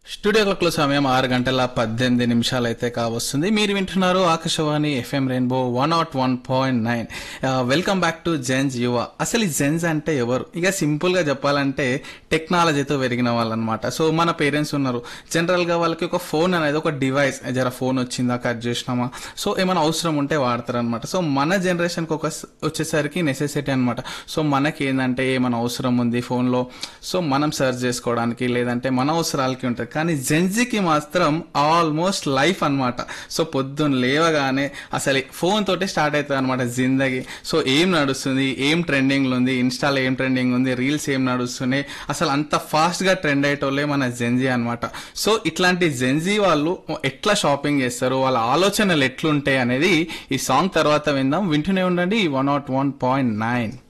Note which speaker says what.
Speaker 1: studio క్లాక్లో సమయం ఆరు గంటల పద్దెనిమిది నిమిషాలు అయితే కావస్తుంది మీరు వింటున్నారు Akashvani FM rainbow one nought one point nine welcome back to gens యువ అసలు ఈ జెన్స్ అంటే ఎవరు ఇక సింపుల్ గా చెప్పాలంటే టెక్నాలజీతో పెరిగిన వాళ్ళు అనమాట సో మన పేరెంట్స్ ఉన్నారు జనరల్ గా వాళ్ళకి ఒక ఫోన్ అనేది ఒక డివైస్ జర ఫోన్ వచ్చిందా కట్ చేసినామా సో ఏమైనా అవసరం ఉంటే వాడతారు అనమాట సో మన జనరేషన్ కి ఒక వచ్చేసరికి నెసెసిటీ అనమాట సో మనకి ఏంటంటే ఏమైనా అవసరం ఉంది ఫోన్ లో సో మనం సెర్చ్ చేసుకోవడానికి లేదంటే మన అవసరాలకి ఉంటుంది కానీ జెన్జీకి మాత్రం ఆల్మోస్ట్ లైఫ్ అన్నమాట సో పొద్దున్న లేవగానే అసలు ఫోన్ తోటి స్టార్ట్ అవుతుంది అనమాట జిందగీ సో ఏం నడుస్తుంది ఏం ట్రెండింగ్ ఉంది ఇన్స్టాలో ఏం ట్రెండింగ్ ఉంది రీల్స్ ఏం నడుస్తున్నాయి అసలు అంత ఫాస్ట్ గా ట్రెండ్ అయ్యేటోళ్ళే మన జెన్జీ అన్నమాట సో ఇట్లాంటి జెన్జీ వాళ్ళు ఎట్లా షాపింగ్ చేస్తారు వాళ్ళ ఆలోచనలు ఎట్లుంటాయి అనేది ఈ సాంగ్ తర్వాత విందాం వింటూనే ఉండండి one nought one point nine